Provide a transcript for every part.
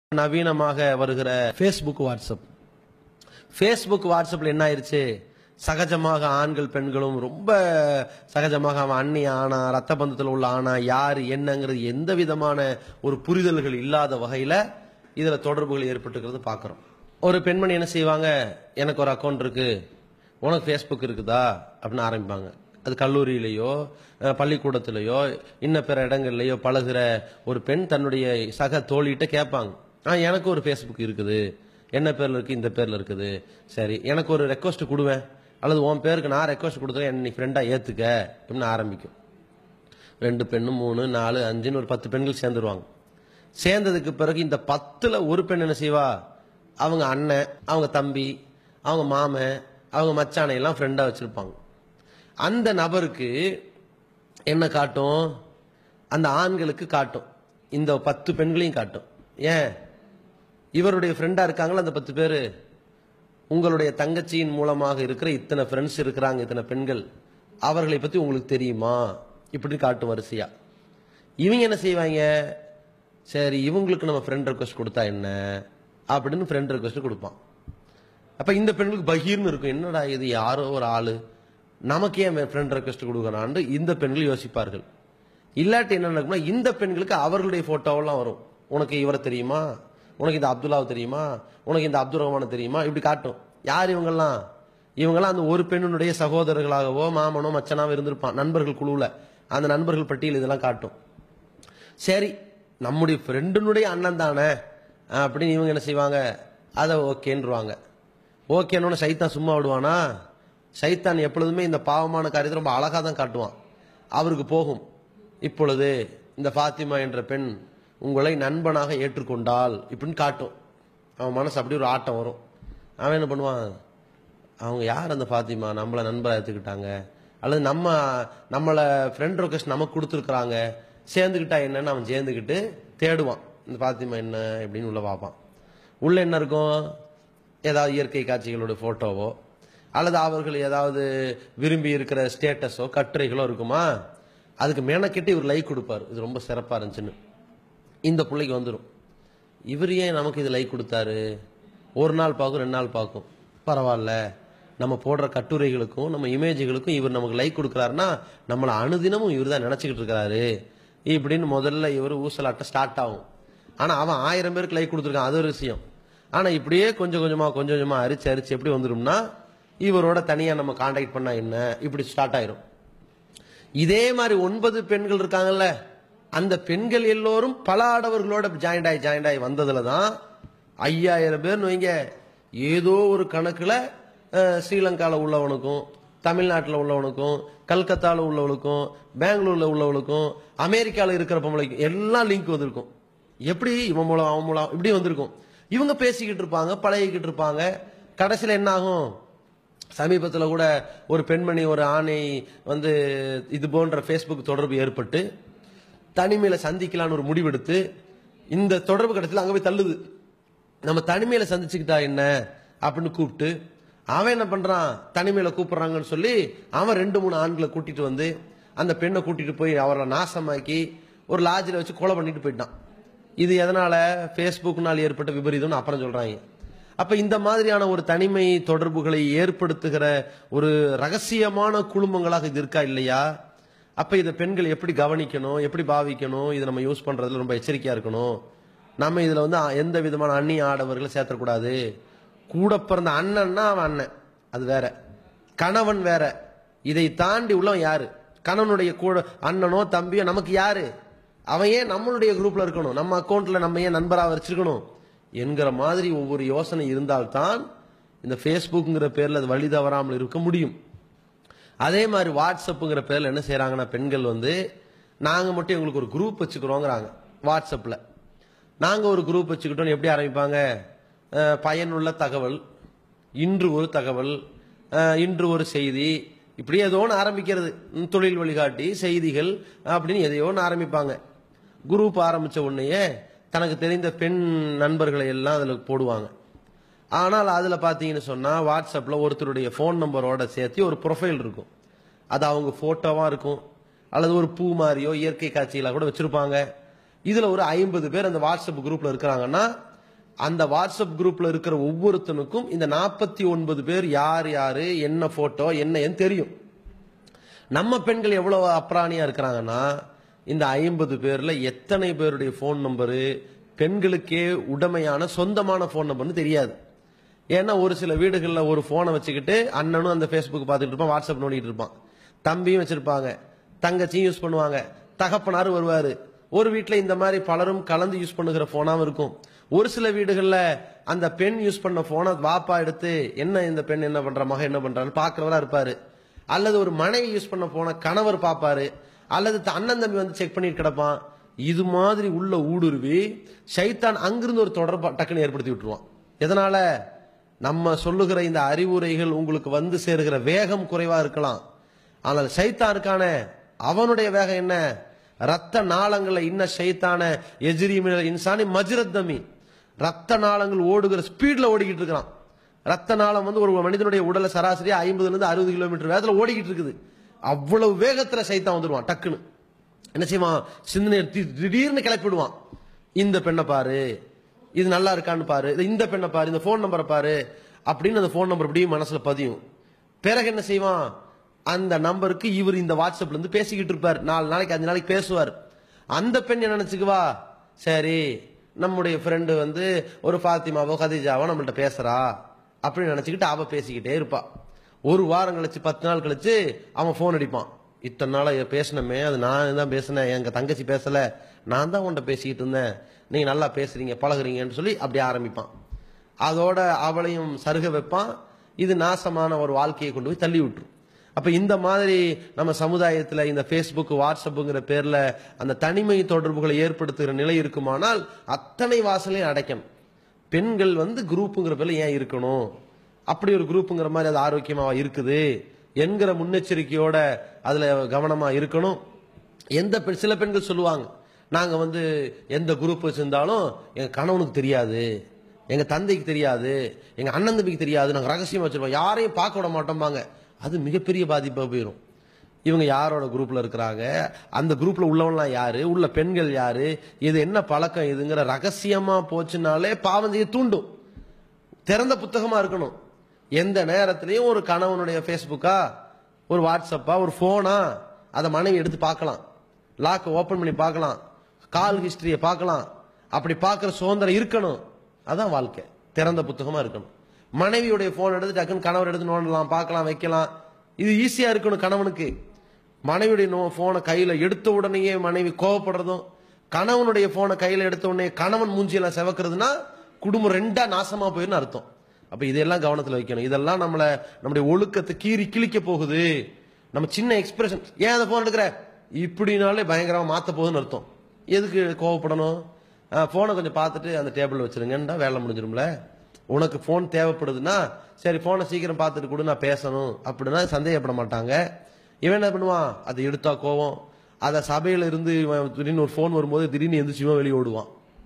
நவீனமாக வருகிற Facebook WhatsApp Facebook வாட்ஸ்அப்ல என்ன ஆயிருச்சு சகஜமாக ஆண்கள் பெண்களும் ரொம்ப சகஜமாக அவன் அண்ணி ஆனா ரத்த பந்தத்தில் உள்ள ஆனா யாரு என்னங்கிறது எந்த விதமான ஒரு புரிதல்கள் இல்லாத வகையில இதுல தொடர்புகள் ஏற்பட்டுக்கிறது பாக்குறோம் ஒரு பெண்மணி என்ன செய்வாங்க எனக்கு ஒரு அக்கௌண்ட் இருக்கு உனக்கு ஃபேஸ்புக் இருக்குதா அப்படின்னு ஆரம்பிப்பாங்க அது கல்லூரியிலேயோ அஹ், பள்ளிக்கூடத்திலேயோ இன்ன பிற இடங்கள்லயோ பழகுற ஒரு பெண் தன்னுடைய சக தோழிகிட்ட கேட்பாங்க ஆ எனக்கு ஒரு ஃபேஸ்புக் இருக்குது என்ன பேர்ல இருக்கு இந்த பேர்ல இருக்குது சரி எனக்கு ஒரு ரெக்வஸ்ட் கொடுவேன் அல்லது உன் பேருக்கு நான் ரெக்வஸ்ட் கொடுத்தேன் என்ன நீ ஃப்ரெண்டா ஏத்துக்க அப்படின்னு ஆரம்பிக்கும் ரெண்டு பெண்ணு மூணு நாலு அஞ்சுன்னு ஒரு பத்து பெண்கள் சேர்ந்துருவாங்க சேர்ந்ததுக்கு பிறகு இந்த பத்துல ஒரு பெண் என்ன செய்வா அவங்க அண்ணன் அவங்க தம்பி அவங்க மாமன் அவங்க மச்சானை எல்லாம் ஃப்ரெண்டா வச்சிருப்பாங்க அந்த நபருக்கு என்ன காட்டும் அந்த ஆண்களுக்கு காட்டும் இந்த பத்து பெண்களையும் காட்டும் ஏன் இவருடைய ஃப்ரெண்டா இருக்காங்களா அந்த பத்து பேரு உங்களுடைய தங்கச்சியின் மூலமாக இருக்கிற இத்தனை ஃப்ரெண்ட்ஸ் இருக்கிறாங்க இத்தனை பெண்கள் அவர்களை பத்தி உங்களுக்கு தெரியுமா இப்படி காட்டும் வரிசையா இவங்க என்ன செய்வாங்க சரி இவங்களுக்கு நம்ம ஃப்ரெண்ட் ரெக்வஸ்ட் கொடுத்தா என்ன அப்படின்னு ஃப்ரெண்ட் ரெக்வஸ்ட் கொடுப்பான் அப்ப இந்த பெண்களுக்கு பகீர்னு இருக்கும் என்னடா இது யாரோ ஒரு ஆளு நமக்கு ஏன் ஃப்ரெண்ட் ரெக்வஸ்ட் கொடுக்கறான்னு இந்த பெண்கள் யோசிப்பார்கள் இல்லாட்டி என்ன நடக்கும்னா இந்த பெண்களுக்கு அவர்களுடைய போட்டோவெல்லாம் வரும் உனக்கு இவரை தெரியுமா உனக்கு இந்த அப்துல்லாவை தெரியுமா உனக்கு இந்த அப்துல் ரஹ்மானை தெரியுமா இப்படி காட்டும் யார் இவங்கெல்லாம் இவங்கெல்லாம் அந்த ஒரு பெண்ணினுடைய சகோதரர்களாகவோ மாமனோ மச்சனாவோ இருந்திருப்பான் நண்பர்கள் குழுவுல அந்த நண்பர்கள் பட்டியல் இதெல்லாம் காட்டும் சரி நம்முடைய ஃப்ரெண்டுனுடைய அண்ணன் தானே அப்படின்னு இவங்க என்ன செய்வாங்க அதை ஓகேன்றுவாங்க ஓகேன்னு சைத்தான் சும்மா விடுவானா சைத்தான் எப்பொழுதுமே இந்த பாவமான காரியத்தை ரொம்ப அழகா தான் காட்டுவான் அவருக்கு போகும் இப்பொழுது இந்த ஃபாத்திமா என்ற பெண் உங்களை நண்பனாக ஏற்றுக்கொண்டால் இப்படின்னு காட்டும் அவன் மனசு அப்படி ஒரு ஆட்டம் வரும் அவன் என்ன பண்ணுவான் அவங்க யார் அந்த ஃபாத்திமா நம்மளை நண்பரா எடுத்துக்கிட்டாங்க அல்லது நம்ம நம்மளை ஃப்ரெண்ட் ரெக்வஸ்ட் நமக்கு கொடுத்துருக்குறாங்க சேர்ந்துக்கிட்டா என்னன்னு அவன் சேர்ந்துக்கிட்டு தேடுவான் இந்த ஃபாத்திமா என்ன எப்படின்னு உள்ள பார்ப்பான் உள்ள என்ன இருக்கும் ஏதாவது இயற்கை காட்சிகளோட போட்டோவோ அல்லது அவர்கள் ஏதாவது விரும்பி இருக்கிற ஸ்டேட்டஸோ கட்டுரைகளோ இருக்குமா அதுக்கு மெனக்கிட்டு இவர் லைக் கொடுப்பாரு இது ரொம்ப சிறப்பா இருந்துச்சுன்னு இந்த பிள்ளைக்கு வந்துடும் இவர் ஏன் நமக்கு இது லைக் கொடுத்தாரு ஒரு நாள் பார்க்கும் ரெண்டு நாள் பார்க்கும் பரவாயில்ல நம்ம போடுற கட்டுரைகளுக்கும் நம்ம இமேஜுகளுக்கும் இவர் நமக்கு லைக் கொடுக்குறாருன்னா நம்மளை அனுதினமும் இவர் தான் நினைச்சுக்கிட்டு இருக்கிறாரு இப்படின்னு முதல்ல இவர் ஊசலாட்ட ஸ்டார்ட் ஆகும் ஆனா அவன் ஆயிரம் பேருக்கு லைக் கொடுத்துருக்கான் அது ஒரு விஷயம் ஆனா இப்படியே கொஞ்சம் கொஞ்சமா கொஞ்சம் கொஞ்சமா அரிச்சு அரிச்சு எப்படி வந்துடும்னா இவரோட தனியா நம்ம கான்டாக்ட் பண்ணா என்ன இப்படி ஸ்டார்ட் ஆயிரும் இதே மாதிரி ஒன்பது பெண்கள் இருக்காங்கல்ல அந்த பெண்கள் எல்லோரும் பல ஆடவர்களோட ஜாயிண்ட் ஆகி ஜாயிண்ட் ஆகி வந்ததுல தான் ஐயாயிரம் பேர் வைங்க ஏதோ ஒரு கணக்குல அஹ், ஸ்ரீலங்கால உள்ளவனுக்கும் தமிழ்நாட்டில் உள்ளவனுக்கும் கல்கத்தால உள்ளவனுக்கும் பெங்களூர்ல உள்ளவனுக்கும் அமெரிக்கால இருக்கிற பொம்பளைக்கும் எல்லாம் லிங்க் வந்திருக்கும் எப்படி இவன் மூலம் அவன் மூலம் இப்படி வந்திருக்கும் இவங்க பேசிக்கிட்டு இருப்பாங்க பழகிக்கிட்டு இருப்பாங்க கடைசியில் என்ன ஆகும் சமீபத்துல கூட ஒரு பெண்மணி ஒரு ஆணை வந்து இது போன்ற ஃபேஸ்புக் தொடர்பு ஏற்பட்டு தனிமையில சந்திக்கலான்னு ஒரு முடிவெடுத்து இந்த தொடர்பு கட்டத்தில் அங்க போய் தள்ளுது நம்ம தனிமையில சந்திச்சுக்கிட்டா என்ன அப்படின்னு கூப்பிட்டு அவன் என்ன பண்றான் தனிமையில கூப்பிடுறாங்கன்னு சொல்லி அவன் ரெண்டு மூணு ஆண்களை கூட்டிட்டு வந்து அந்த பெண்ணை கூட்டிட்டு போய் அவரை நாசமாக்கி ஒரு லாட்ஜில் வச்சு கொலை பண்ணிட்டு போயிட்டான் இது எதனால ஃபேஸ்புக்னால் ஏற்பட்ட விபரீதம்னு அப்புறம் சொல்றாங்க அப்ப இந்த மாதிரியான ஒரு தனிமை தொடர்புகளை ஏற்படுத்துகிற ஒரு ரகசியமான குழுமங்களாக இது இருக்கா இல்லையா அப்ப இதை பெண்கள் எப்படி கவனிக்கணும் எப்படி பாவிக்கணும் இதை நம்ம யூஸ் பண்றதுல ரொம்ப எச்சரிக்கையா இருக்கணும் நம்ம இதுல வந்து எந்த விதமான அந்நிய ஆடவர்களை சேர்த்தக்கூடாது கூட பிறந்த அண்ணன்னா அவன் அண்ணன் அது வேற கணவன் வேற இதை தாண்டி உள்ளவன் யாரு கணவனுடைய கூட அண்ணனோ தம்பியோ நமக்கு யாரு அவன் ஏன் நம்மளுடைய குரூப்ல இருக்கணும் நம்ம அக்கௌண்ட்ல நம்ம ஏன் நண்பரா வச்சிருக்கணும் என்கிற மாதிரி ஒவ்வொரு யோசனை இருந்தால்தான் இந்த ஃபேஸ்புக்ங்கிற பேர்ல அது வழி தவறாமல் இருக்க முடியும் அதே மாதிரி வாட்ஸ்அப்புங்கிற பேர்ல என்ன செய்றாங்கன்னா பெண்கள் வந்து நாங்க மட்டும் எங்களுக்கு ஒரு குரூப் வச்சுக்கிறோங்கிறாங்க வாட்ஸ்அப்ல நாங்க ஒரு குரூப் வச்சுக்கிட்டோம் எப்படி ஆரம்பிப்பாங்க அஹ், பயனுள்ள தகவல் இன்று ஒரு தகவல் அஹ், இன்று ஒரு செய்தி இப்படி ஏதோ ஒன்று ஆரம்பிக்கிறது ம், தொழில் வழிகாட்டி செய்திகள் அப்படின்னு எதையோ ஒன்று ஆரம்பிப்பாங்க குரூப் ஆரம்பிச்ச உடனேயே தனக்கு தெரிந்த பெண் நண்பர்களை எல்லாம் அதுல போடுவாங்க ஆனால் அதுல பாத்தீங்கன்னு சொன்னா வாட்ஸ்அப்ல ஒருத்தருடைய ஃபோன் நம்பரோட சேர்த்து ஒரு ப்ரொஃபைல் இருக்கும் அது அவங்க போட்டோவா இருக்கும் அல்லது ஒரு பூ மாதிரியோ இயற்கை காட்சிகளா கூட வச்சிருப்பாங்க இதுல ஒரு ஐம்பது பேர் அந்த வாட்ஸ்அப் குரூப்ல இருக்கிறாங்கன்னா அந்த வாட்ஸ்அப் குரூப்ல இருக்கிற ஒவ்வொருத்தனுக்கும் இந்த நாற்பத்தி ஒன்பது பேர் யார் யாரு என்ன போட்டோ என்ன தெரியும் நம்ம பெண்கள் எவ்வளவு அப்ராணியா இருக்கிறாங்கன்னா இந்த ஐம்பது பேர்ல எத்தனை பேருடைய ஃபோன் நம்பரு பெண்களுக்கே உடமையான சொந்தமான ஃபோன் நம்பர்னு தெரியாது ஏன்னா ஒரு சில வீடுகளில் ஒரு ஃபோனை வச்சுக்கிட்டு அண்ணனும் அந்த ஃபேஸ்புக் பார்த்துட்டு இருப்பான் வாட்ஸ்அப் நோண்டிட்டு இருப்பான் தம்பியும் வச்சிருப்பாங்க தங்கச்சியும் யூஸ் பண்ணுவாங்க தகப்பனாரும் வருவாரு ஒரு வீட்டில் இந்த மாதிரி பலரும் கலந்து யூஸ் பண்ணுகிற ஃபோனாவும் இருக்கும் ஒரு சில வீடுகளில் அந்த பெண் யூஸ் பண்ண ஃபோனை வாப்பா எடுத்து என்ன இந்த பெண் என்ன பண்ற மகன் என்ன பண்றான்னு பார்க்கறவரா இருப்பாரு அல்லது ஒரு மனைவி யூஸ் பண்ண போன கணவர் பார்ப்பாரு அல்லது த- அண்ணன் தம்பி வந்து செக் பண்ணிட்டு கிடப்பான் இது மாதிரி உள்ள ஊடுருவி சைத்தான் அங்கிருந்து ஒரு தொடர்பு டக்குன்னு ஏற்படுத்தி விட்டுருவான் எதனால நம்ம சொல்லுகிற இந்த அறிவுரைகள் உங்களுக்கு வந்து சேருகிற வேகம் குறைவா இருக்கலாம் ஆனால் சைத்தான் இருக்கானே அவனுடைய வேகம் என்ன ரத்த நாளங்களை இன்ன சைத்தான எஜிரி மினல் இன்சானி மஜ்ரத்தமி ரத்த நாளங்கள் ஓடுகிற ஸ்பீட்ல ஓடிக்கிட்டு இருக்கிறான் ரத்த நாளம் வந்து ஒரு மனிதனுடைய உடலை சராசரியா ஐம்பதுல இருந்து அறுபது கிலோமீட்டர் வேகத்துல ஓடிக்கிட்டு இருக்குது அவ்வளவு வேகத்துல சைத்தான் வந்துருவான் டக்குன்னு என்ன செய்வான் சிந்தனை தி- திடீர்னு கிளப்பிடுவான் இந்த பெண்ணை பாரு இது நல்லா இருக்கான்னு பாரு இது இந்த பெண்ணை பாரு இந்த ஃபோன் நம்பரை பாரு அப்படின்னு அந்த ஃபோன் நம்பர் அப்படியே மனசுல பதியும் பிறகு என்ன செய்வான் அந்த நம்பருக்கு இவர் இந்த வாட்ஸ்அப்ல இருந்து பேசிக்கிட்டு இருப்பார் நாலு நாளைக்கு அஞ்சு நாளைக்கு பேசுவார் அந்த பெண் என்ன நினைச்சுக்குவா சரி நம்முடைய ஃப்ரெண்டு வந்து ஒரு ஃபாத்திமாவோ கதீஜாவோ நம்மள்ட்ட பேசுறா அப்படின்னு நினைச்சுக்கிட்டு அவ பேசிக்கிட்டே இருப்பா ஒரு வாரம் கழிச்சு பத்து நாள் கழிச்சு அவன் ஃபோன் அடிப்பான் இத்தனை நாளா பேசினமே அது நான் தான் பேசினேன் எங்க தங்கச்சி பேசல நான் தான் உன்கிட்ட பேசிக்கிட்டு இருந்தேன் நீங்க நல்லா பேசுறீங்க பழகுறீங்கன்னு சொல்லி அப்படி ஆரம்பிப்பான் அதோட அவளையும் சருக வைப்பான் இது நாசமான ஒரு வாழ்க்கையை கொண்டு போய் தள்ளி விட்டுரும் அப்ப இந்த மாதிரி நம்ம சமுதாயத்துல இந்த ஃபேஸ்புக் வாட்ஸ்அப்புங்கிற பேர்ல அந்த தனிமை தொடர்புகளை ஏற்படுத்துகிற நிலை இருக்குமானால் அத்தனை வாசலையும் அடைக்கணும் பெண்கள் வந்து குரூப்புங்கிற பேர்ல ஏன் இருக்கணும் அப்படி ஒரு குரூப்புங்கிற மாதிரி அது ஆரோக்கியமா இருக்குது என்கிற முன்னெச்சரிக்கையோட அதுல கவனமா இருக்கணும் எந்த பெண் சில பெண்கள் சொல்லுவாங்க நாங்க வந்து எந்த குரூப் வச்சிருந்தாலும் எங்க கணவனுக்கு தெரியாது எங்க தந்தைக்கு தெரியாது எங்க அண்ணன் தம்பிக்கு தெரியாது நாங்க ரகசியமா வச்சிருப்போம் யாரையும் பார்க்க விட மாட்டோம்பாங்க அது மிகப்பெரிய பாதிப்பா போயிடும் இவங்க யாரோட குரூப்ல இருக்கிறாங்க அந்த குரூப்ல உள்ளவன்லாம் யாரு உள்ள பெண்கள் யாரு இது என்ன பழக்கம் இதுங்கிற ரகசியமா போச்சுனாலே பாவம் செய்ய தூண்டும் திறந்த புத்தகமா இருக்கணும் எந்த நேரத்திலையும் ஒரு கணவனுடைய ஃபேஸ்புக்கா ஒரு வாட்ஸ்அப்பா ஒரு போனா அதை மனைவி எடுத்து பார்க்கலாம் லாக் ஓபன் பண்ணி பார்க்கலாம் கால் ஹிஸ்டரியை பார்க்கலாம் அப்படி பார்க்குற சுதந்திரம் இருக்கணும் அதான் வாழ்க்கை திறந்த புத்தகமா இருக்கணும் மனைவியுடைய போன் எடுத்து டக்குன்னு கணவர் எடுத்து நோண்டலாம் பார்க்கலாம் வைக்கலாம் இது ஈஸியா இருக்கணும் கணவனுக்கு மனைவியுடைய நோ போனை கையில எடுத்த உடனேயே மனைவி கோவப்படுறதும் கணவனுடைய போனை கையில எடுத்த உடனே கணவன் மூஞ்சியெல்லாம் செவக்கிறதுனா குடும்பம் ரெண்டா நாசமா போயிருந்து அர்த்தம் அப்ப இதெல்லாம் கவனத்துல வைக்கணும் இதெல்லாம் நம்மள நம்முடைய ஒழுக்கத்தை கீறி கிழிக்க போகுது நம்ம சின்ன எக்ஸ்பிரஷன் ஏன் அந்த போன் எடுக்கிற இப்படினாலே பயங்கரமா மாத்த போகுதுன்னு அர்த்தம் எதுக்கு கோவப்படணும் போனை கொஞ்சம் பார்த்துட்டு அந்த டேபிள் வச்சிருங்கன்றா வேலை முடிஞ்சிரும்ல உனக்கு போன் தேவைப்படுதுன்னா சரி போனை சீக்கிரம் பார்த்துட்டு கூட நான் பேசணும் அப்படின்னா சந்தேகப்பட மாட்டாங்க இவன் என்ன பண்ணுவான் அதை எடுத்தா கோவம் அதை சபையில இருந்து இவன் திடீர்னு ஒரு ஃபோன் வரும்போது திடீர்னு எந்திரிச்சு இவன் வெளியே ஓடுவான்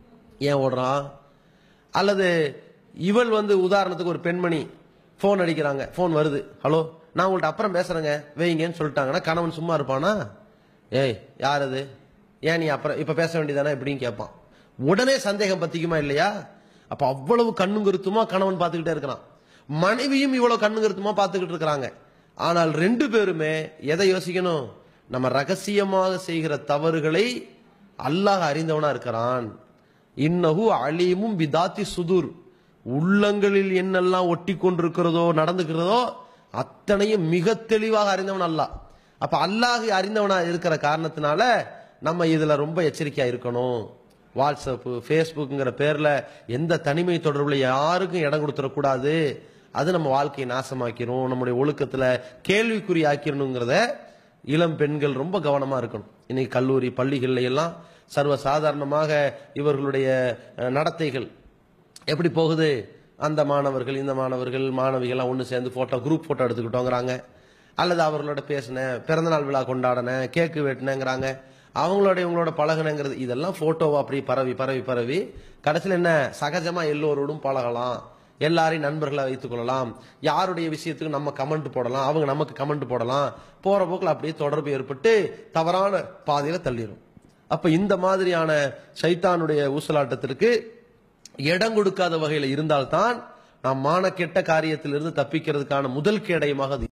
ஏன் ஓடுறான் அல்லது இவள் வந்து உதாரணத்துக்கு ஒரு பெண்மணி ஃபோன் அடிக்கிறாங்க ஃபோன் வருது ஹலோ நான் உங்கள்ட்ட அப்புறம் பேசுறேங்க வைங்கன்னு சொல்லிட்டாங்கன்னா கணவன் சும்மா இருப்பானா ஏய் யார் அது ஏன் நீ அப்புறம் இப்ப பேச வேண்டியதானே இப்படின்னு கேட்பான் உடனே சந்தேகம் பத்திக்குமா இல்லையா அப்ப அவ்வளவு கண்ணும் கருத்துமா கணவன் பார்த்துக்கிட்டே இருக்கிறான் மனைவியும் இவ்வளவு கண்ணும் கருத்துமா பார்த்துக்கிட்டு இருக்கிறாங்க ஆனால் ரெண்டு பேருமே எதை யோசிக்கணும் நம்ம ரகசியமாக செய்கிற தவறுகளை அல்லாஹ் அறிந்தவனா இருக்கிறான் இன்னஹு அலீமும் விதாத்தி சுதுர் உள்ளங்களில் என்னெல்லாம் ஒட்டி கொண்டிருக்கிறதோ நடந்துக்கிறதோ அத்தனையும் மிக தெளிவாக அறிந்தவன் அல்லாஹ் அப்ப அல்லாஹ் அறிந்தவனா இருக்கிற காரணத்தினால நம்ம இதுல ரொம்ப எச்சரிக்கையா இருக்கணும் வாட்ஸ்அப் ஃபேஸ்புக்குங்கிற பேர்ல எந்த தனிமை தொடர்புல யாருக்கும் இடம் கொடுத்துடக்கூடாது அது நம்ம வாழ்க்கையை நாசமாக்கிரும் நம்முடைய ஒழுக்கத்துல கேள்விக்குறி ஆக்கிரணுங்கிறத இளம் பெண்கள் ரொம்ப கவனமா இருக்கணும் இன்னைக்கு கல்லூரி பள்ளிகள்ல எல்லாம் சர்வ சாதாரணமாக இவர்களுடைய அஹ், நடத்தைகள் எப்படி போகுது அந்த மாணவர்கள் இந்த மாணவர்கள் மாணவிகள்லாம் ஒன்று சேர்ந்து போட்டோ குரூப் போட்டோ எடுத்துக்கிட்டோங்கிறாங்க அல்லது அவர்களோட பேசினேன் பிறந்தநாள் விழா கொண்டாடினேன் கேக்கு வெட்டினேங்கிறாங்க அவங்களோட இவங்களோட பழகினங்கிறது இதெல்லாம் போட்டோவா அப்படி பரவி பரவி பரவி கடைசியில் என்ன சகஜமா எல்லோரோடும் பழகலாம் எல்லாரையும் நண்பர்களை வைத்துக் கொள்ளலாம் யாருடைய விஷயத்துக்கு நம்ம கமெண்ட் போடலாம் அவங்க நமக்கு கமெண்ட் போடலாம் போற போக்குல அப்படியே தொடர்பு ஏற்பட்டு தவறான பாதையில தள்ளிடும் அப்ப இந்த மாதிரியான சைத்தானுடைய ஊசலாட்டத்திற்கு இடம் கொடுக்காத வகையில இருந்தால்தான் நாம் மானக்கெட்ட காரியத்திலிருந்து தப்பிக்கிறதுக்கான முதல் கேடயமாக அது